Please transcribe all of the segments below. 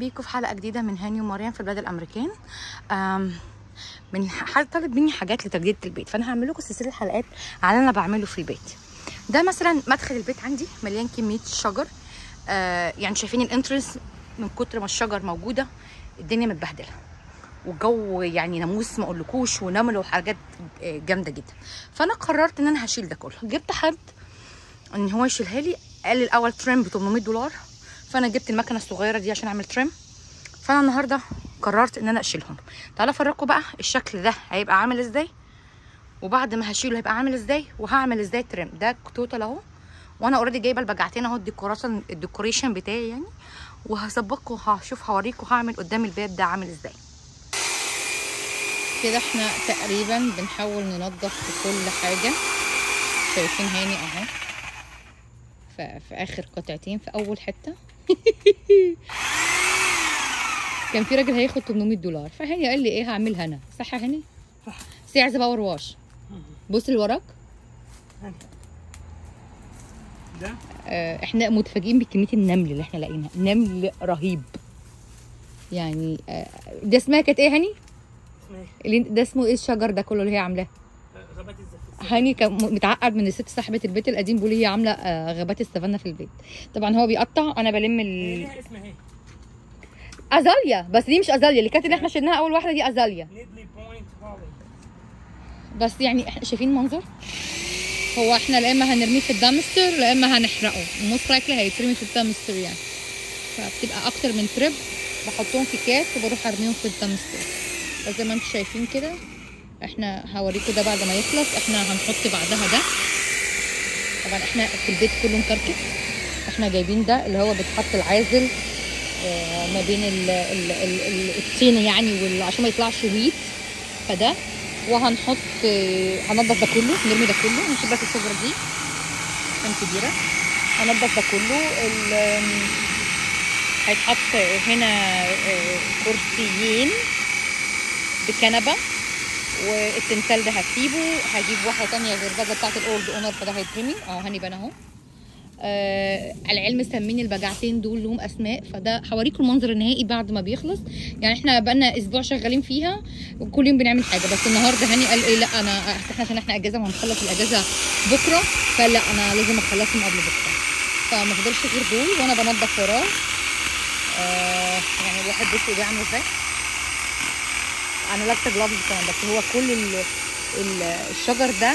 بيكم في حلقه جديده من هاني ومريم في بلاد الامريكان أم، من حد طالب مني حاجات لتجديد البيت فانا هعمل لكم سلسله حلقات على اللي انا بعمله في البيت ده مثلا مدخل البيت عندي مليان كميه شجر آه يعني شايفين الانترنس من كتر ما الشجر موجوده الدنيا متبهدله والجو يعني ناموس ما اقولكوش ونمل وحاجات آه، جامده جدا فانا قررت ان انا هشيل ده كله جبت حد ان هو يشيلها لي قال لي الاول تريم ب 800 دولار فانا جبت المكنه الصغيره دي عشان اعمل تريم فانا النهارده قررت ان انا اشيلهم تعالى افرجكم بقى الشكل ده هيبقى عامل ازاي وبعد ما هشيله هيبقى عامل ازاي وهعمل ازاي تريم ده توتال اهو وانا اوريدي جايبه البجعتين اهو الديكوريشن الديكوريشن بتاعي يعني وهسبقكم هشوف هوريكم هعمل قدام البيت ده عامل ازاي كده احنا تقريبا بنحاول ننظف في كل حاجه شايفين هاني اهو في, في اخر قطعتين في اول حته كان في راجل هياخد 800 دولار فهاني قال لي ايه هعملها انا صح يا هاني صح. ساعة باور واش بص اللي وراك ده آه، احنا متفاجئين بكميه النمل اللي احنا لاقيينها نمل رهيب يعني آه، ده اسمها كانت ايه هاني اسمه ايه؟ اللي ده اسمه ايه الشجر ده كله اللي هي عاملاه غابات الزفت هاني كان م- متعقد من الست صاحبه البيت القديم بيقول هي عامله آه، غابات السافانا في البيت طبعا هو بيقطع انا بلم هي ال... ليها اسمها ايه؟ ازاليا بس دي مش ازاليا اللي كانت اللي احنا شلناها اول واحده دي ازاليا نيدلي بوينت هولي بس يعني احنا شايفين المنظر هو احنا لا اما هنرميه في الدامستر لا اما هنحرقه موست لايكلي هيترمي في الدامستر يعني فبتبقى اكتر من تريب بحطهم في كاس وبروح ارميهم في الدامستر بس زي ما انتم شايفين كده احنا هوريكم ده بعد ما يخلص احنا هنحط بعدها ده طبعا احنا في البيت كله مكركب احنا جايبين ده اللي هو بيتحط العازل آه، ما بين ال ال ال ال الطين يعني وال- عشان ما يطلعش ويت فده وهنحط آه، هنضف ده كله نرمي ده كله نشيل بس الشجره دي عشان كبيره هنضف ده كله ال- آم، هيتحط هنا آه، كرسيين بكنبه والتمثال ده هسيبه هجيب واحده تانية غير ده بتاعت الاولد اونر فده هيترمي اه هنبان اهو آه العلم سمين البجعتين دول لهم اسماء فده هوريكم المنظر النهائي بعد ما بيخلص يعني احنا بقالنا اسبوع شغالين فيها وكل يوم بنعمل حاجه بس النهارده هاني قال ايه لا انا احنا عشان احنا اجازه وهنخلص الاجازه بكره فلا انا لازم اخلصهم قبل بكره فما فضلش غير دول وانا بنضف وراه آه يعني الواحد بص ايديه عامله ازاي انا لابسه جلافز كمان بس هو كل ال ال الشجر ده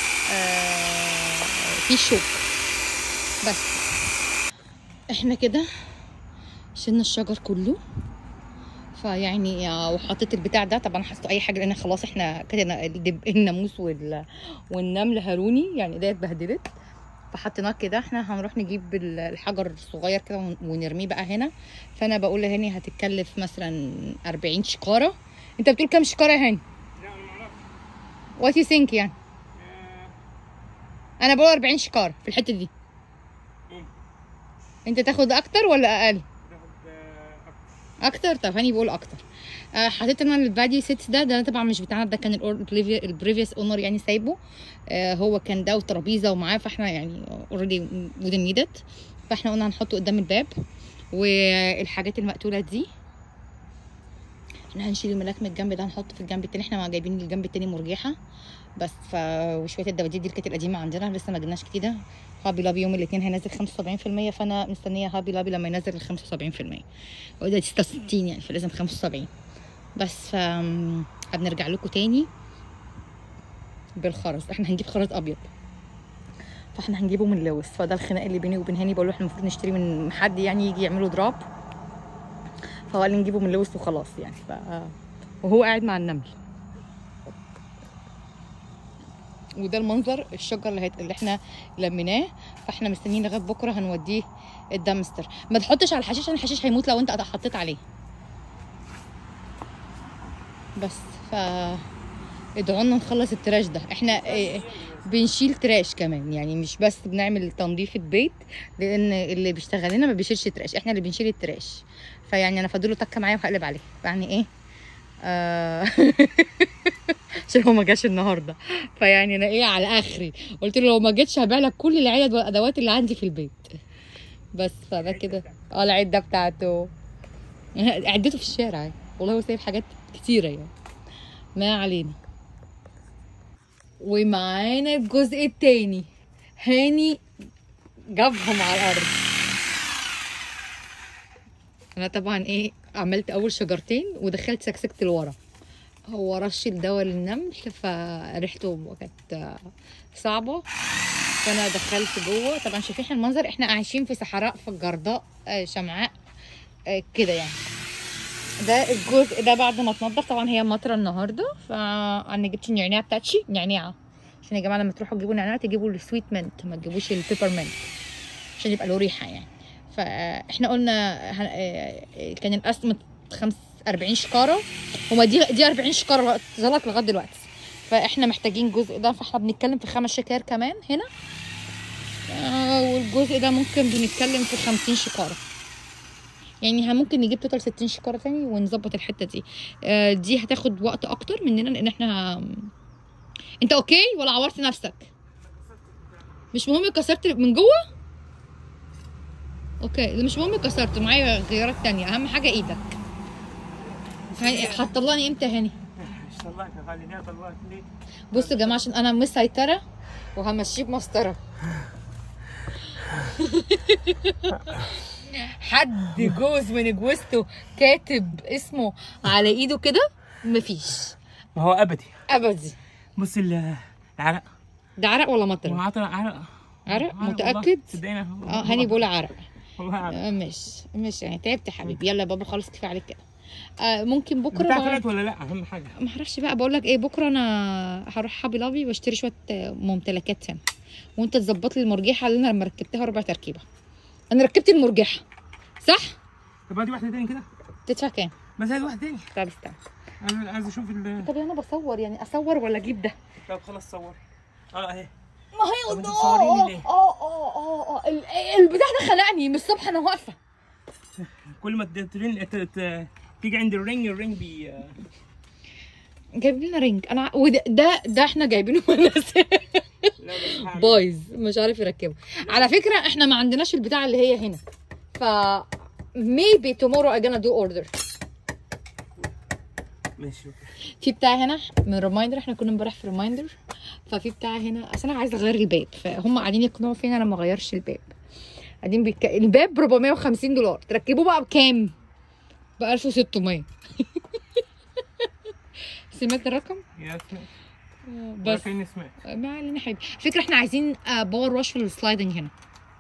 آه فيه شوك بس احنا كده شلنا الشجر كله فيعني آه، وحطيت البتاع ده طبعا حسيت اي حاجه لان خلاص احنا كده الدب- الناموس وال... والنمل هاروني يعني ده اتبهدلت فحطيناه كده احنا هنروح نجيب ال- الحجر الصغير كده ون- ونرميه بقى هنا فانا بقول لهاني هتتكلف مثلا 40 شكاره انت بتقول كام شكاره يا هاني لا انا ما اعرفش وات يو ثينك يعني آه، انا بقول 40 شكاره في الحته دي ممكن انت تاخد اكتر ولا اقل تاخد آه، أكتر. اكتر طب هاني بيقول اكتر آه حطيت انا البادي سيتس ده ده طبعا مش بتاعنا ده كان البريفيوس اونر يعني سايبه آه هو كان ده وترابيزه ومعاه فاحنا يعني اوريدي وذن نيدت فاحنا قلنا هنحطه قدام الباب والحاجات المقتوله دي احنا هنشيل الملاك من الجنب ده هنحطه في الجنب التاني احنا ما جايبين الجنب التاني مرجحه بس ف وشويه الدباديب دي اللي كانت القديمه عندنا لسه ما جبناش جديده هابي لابي يوم الاثنين هينزل 75% فانا مستنيه هابي لابي لما ينزل ال 75% هو ده 66 يعني فلازم 75 بس ف هنرجع لكم تاني بالخرز احنا هنجيب خرز ابيض فاحنا هنجيبه من لويس فده الخناق اللي بيني وبين هاني بقول له احنا المفروض نشتري من حد يعني يجي يعمله دروب فهو قال لي نجيبه من لويس وخلاص يعني ف وهو قاعد مع النمل وده المنظر الشجر اللي, هيت... اللي احنا لميناه فاحنا مستنيين لغايه بكره هنوديه الدمستر ما تحطش على الحشيش عشان الحشيش هيموت لو انت حطيت عليه بس ف ادعوا لنا نخلص التراش ده احنا إيه، بنشيل تراش كمان يعني مش بس بنعمل تنظيفة بيت لان اللي بيشتغل لنا ما بيشيلش تراش احنا اللي بنشيل التراش فيعني انا فاضله تكه معايا وهقلب عليه يعني ايه آه عشان هو ما جاش النهارده فيعني انا ايه على اخري قلت له لو ما جيتش هبيع لك كل العدد والادوات اللي عندي في البيت بس فده كده اه العده بتاعته عدته في الشارع يعني. والله هو سايب حاجات كتيره يعني ما علينا ومعانا الجزء التاني هاني جابهم على الارض انا طبعا ايه عملت اول شجرتين ودخلت سكسكت لورا هو رش الدواء للنمل فريحته كانت صعبه فانا دخلت جوه طبعا شايفين احنا المنظر احنا عايشين في صحراء في الجرداء آه، شمعاء آه، كده يعني ده الجزء ده بعد ما اتنضف طبعا هي مطره النهارده فانا جبت النعناع بتاعتي نعناعه عشان يا جماعه لما تروحوا تجيبوا نعناع تجيبوا السويت منت ما تجيبوش البيبرمنت عشان يبقى له ريحه يعني فاحنا قلنا هن- آه، كان القسم خمس 40 شكاره وما دي دي 40 شكاره ظلت لغايه دلوقتي فاحنا محتاجين جزء ده فاحنا بنتكلم في خمس شكار كمان هنا آه، والجزء ده ممكن بنتكلم في 50 شكاره يعني ها ممكن نجيب توتال 60 شكاره تاني ونظبط الحته دي آه، دي هتاخد وقت اكتر مننا لان احنا انت اوكي ولا عورت نفسك مش مهم كسرت من جوه اوكي مش مهم كسرت معايا غيارات تانية اهم حاجه ايدك هاني- هتطلعني امتى هاني ايش طلعك يا غالي ليه طلعك ليه؟ بصوا يا جماعه عشان انا مسيطره وهمشيه بمسطره حد جوز من جوزته كاتب اسمه على ايده كده مفيش ما هو ابدي ابدي بص ال- العرق ده عرق ولا هو مطر عطى عرق عرق والله. متاكد صدقني اه هاني بيقول عرق والله عرق آه، مش مش يعني تعبت يا حبيبي يلا يا بابا خلاص كفايه عليك كده آه ممكن بكره بتاع بقى- طلعت ولا لا اهم حاجه ما اعرفش بقى بقول لك ايه بكره انا هروح ابي لابي واشتري شويه ممتلكات هنا وانت تظبط لي المرجحه اللي انا لما ركبتها ربع تركيبه انا ركبت المرجحه صح طب هاتي واحده تاني كده تدفع كام بس هات واحده تاني طب استنى انا عايز اشوف ال طب انا بصور يعني اصور ولا اجيب ده طب خلاص صور اه اهي ما هي طب انت بتصوريني ليه؟ اه اه اه اه ال- البتاع ده خلقني من الصبح انا واقفه كل ما ترن ت- ت- تيجي عند الرينج الرينج بي جايب لنا رينج انا ع- وده ده, ده احنا جايبينه من الناس لا بس هعمل. بايظ مش عارف يركبه على فكره احنا ما عندناش البتاع اللي هي هنا ف maybe tomorrow I'm gonna do order ماشي اوكي في بتاع هنا من ريمايندر احنا كنا امبارح في ريمايندر ففي بتاع هنا اصل انا عايزه اغير الباب فهم قاعدين يقنعوا فينا انا ما اغيرش الباب قاعدين بيك... الباب ب 450 دولار تركبوه بقى بكام؟ ب 1600 سمعت الرقم؟ يا سمعت بس بس فين سمعت ما علينا حبيبي فكرة احنا عايزين آه، باور واش في السلايدنج هنا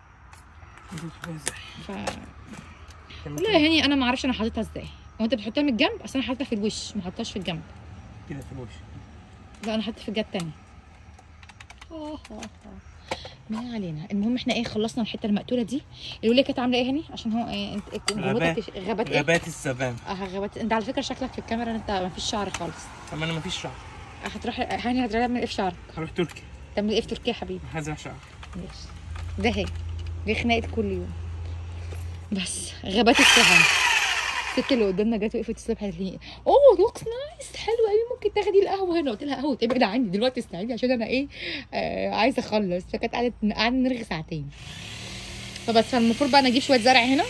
ف لا يا هاني انا ما اعرفش انا حاططها ازاي هو انت بتحطها من الجنب اصل انا حاططها في الوش ما حطيتهاش في الجنب كده في الوش لا انا حاطه في الجهه التانية آه، آه، آه. ما علينا المهم احنا ايه خلصنا الحته المقتوله دي الوليه كانت عامله ايه هاني عشان هو ايه انت انت غابات. غابات غابات ايه غابات السافان اه غابات انت على فكره شكلك في الكاميرا انت ما فيش شعر خالص طب انا مفيش شعر آه، هتروح هاني هتروح تعمل ايه في شعرك هروح تركيا تعمل ايه في تركيا يا حبيبي هزرع شعر ماشي ده هي دي خناقه كل يوم بس غابات السهم الست اللي قدامنا جت وقفت الصبح قالت لي اوه لوكس نايس حلو قوي ممكن تاخدي القهوه هنا قلت لها قهوه ابعد عني دلوقتي استعيدي عشان انا ايه آه عايزه اخلص فكانت قعدت قعدنا نرغي ساعتين فبس فالمفروض بقى نجيب شويه زرع هنا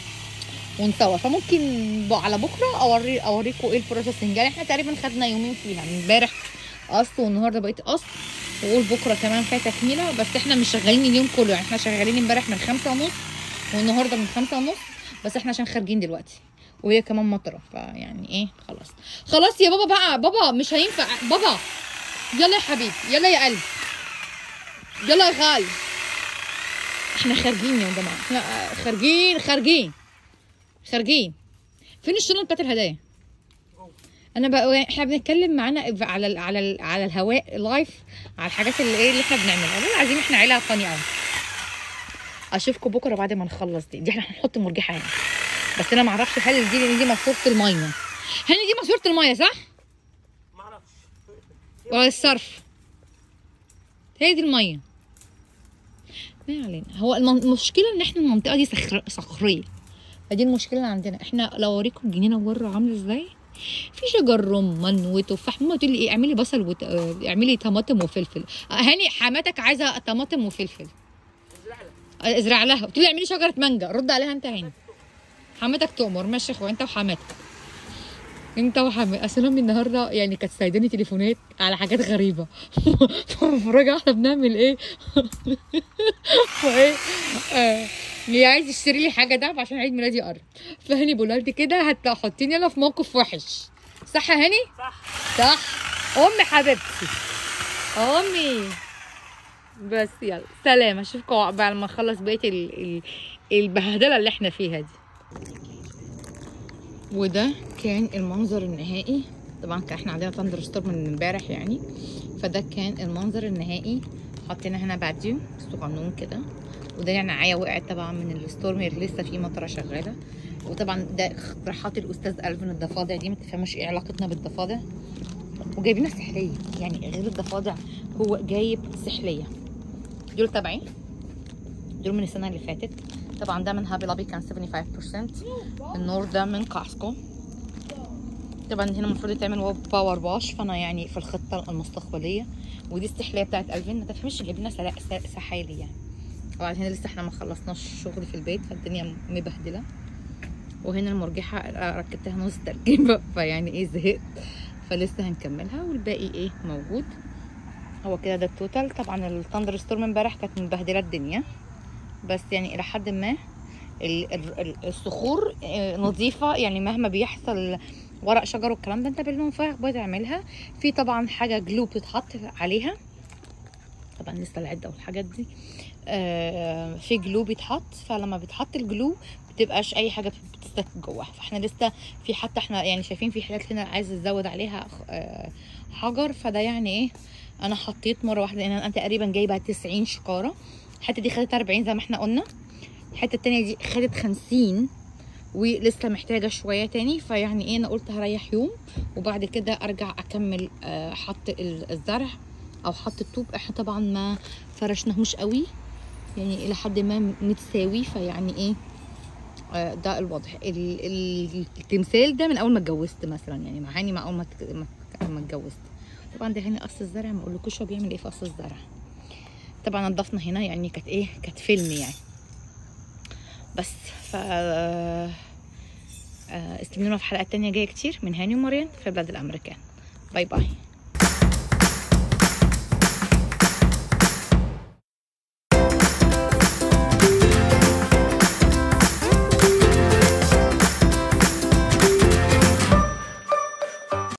ونصور فممكن ب- على بكره اوري اوريكم ايه البروسيسنج يعني احنا تقريبا خدنا يومين فيها من امبارح قص والنهارده بقيت قص وقول بكره كمان فيها تكميله بس احنا مش شغالين اليوم كله يعني احنا شغالين امبارح من خمسة ونص والنهارده من خمسة ونص بس احنا عشان خارجين دلوقتي وهي كمان مطره فيعني ايه خلاص خلاص يا بابا بقى بابا مش هينفع بابا يلا يا حبيبي يلا يا قلبي يلا يا غالي احنا خارجين يا جماعه احنا آه، خارجين خارجين خارجين فين الشنط بتاعت الهدايا انا بقى احنا بنتكلم معانا على ال على ال على الهواء لايف على الحاجات اللي ايه اللي احنا بنعملها والله عايزين احنا عيله فاني قوي اشوفكم بكره بعد ما نخلص دي دي احنا هنحط مرجحه هنا بس انا ما اعرفش هل دي لان دي ماسوره الميه هل دي ماسوره الميه صح ما اعرفش ولا الصرف هي دي الميه ما علينا هو الم- المشكله ان احنا المنطقه دي صخر... صخريه فدي المشكله اللي عندنا احنا لو اوريكم الجنينه بره عامله ازاي في شجر رمان وتفاح ماما تقول لي ايه اعملي بصل وت... آه، اعملي طماطم وفلفل آه، هاني حماتك عايزه طماطم وفلفل آه، ازرع لها قلت لي اعملي شجره مانجا رد عليها انت هاني حماتك تؤمر ماشي يا اخويا انت وحماتك انت وحماتك اصل امي النهارده يعني كانت سايداني تليفونات على حاجات غريبه فمراجعه احنا بنعمل ايه فايه آه هي عايز يشتري لي حاجه دهب عشان عيد ميلادي قرب فهني بقول لها انت كده هتحطيني انا في موقف وحش صح يا هاني صح صح امي حبيبتي امي بس يلا سلام اشوفكم بعد ما نخلص بقيه ال... ال... البهدله اللي احنا فيها دي وده كان المنظر النهائي طبعا كان احنا عندنا تندر ستور من امبارح يعني فده كان المنظر النهائي حطينا هنا باديو صغنون كده وده يعني عيا وقعت طبعا من الستورمر لسه في مطره شغاله وطبعا ده اقتراحات الاستاذ الفين الضفادع دي ما تفهمش ايه علاقتنا بالضفادع وجايبينها سحليه يعني غير الضفادع هو جايب سحليه دول تبعي دول من السنه اللي فاتت طبعا ده من هابي لابي كان 75% النور ده من كاسكو طبعا هنا المفروض يتعمل باور واش فانا يعني في الخطه المستقبليه ودي السحليه بتاعت الفين ما تفهمش جايبينها سلا- س- سحالي يعني طبعا هنا لسه احنا ما خلصناش شغل في البيت فالدنيا مبهدله وهنا المرجحه ركبتها نص تركيبه فيعني ايه زهقت فلسه هنكملها والباقي ايه موجود هو كده ده التوتال طبعا الثاندر ستورم امبارح كانت مبهدله الدنيا بس يعني الى حد ما ال- ال- ال- الصخور آه، نظيفه يعني مهما بيحصل ورق شجر والكلام ده انت بالمنفعل بتعملها في طبعا حاجه جلو بتتحط عليها طبعا لسه العده والحاجات دي آه، في جلو بيتحط فلما بيتحط الجلو بتبقاش اي حاجه بتستك جواها فاحنا لسه في حتى احنا يعني شايفين في حاجات هنا عايز ازود عليها آه، حجر فده يعني ايه انا حطيت مره واحده لان انا تقريبا جايبه 90 شكاره الحته دي خدت 40 زي ما احنا قلنا الحته التانية دي خدت 50 ولسه محتاجه شويه تاني فيعني ايه انا قلت هريح يوم وبعد كده ارجع اكمل آه، حط ال- الزرع او حط الطوب احنا طبعا ما فرشناهوش قوي يعني الى حد ما متساوي فيعني ايه آه، ده الوضع ال- ال- التمثال ده من اول ما اتجوزت مثلا يعني معاني مع اول ما اتك- ما ما اتجوزت طبعا ده هنا قص الزرع ما اقولكوش هو بيعمل ايه في قص الزرع طبعا نضفنا هنا يعني كانت ايه كانت فيلم يعني بس ف آه، استنونا في حلقات تانية جاية كتير من هاني ومريم في بلاد الأمريكان باي باي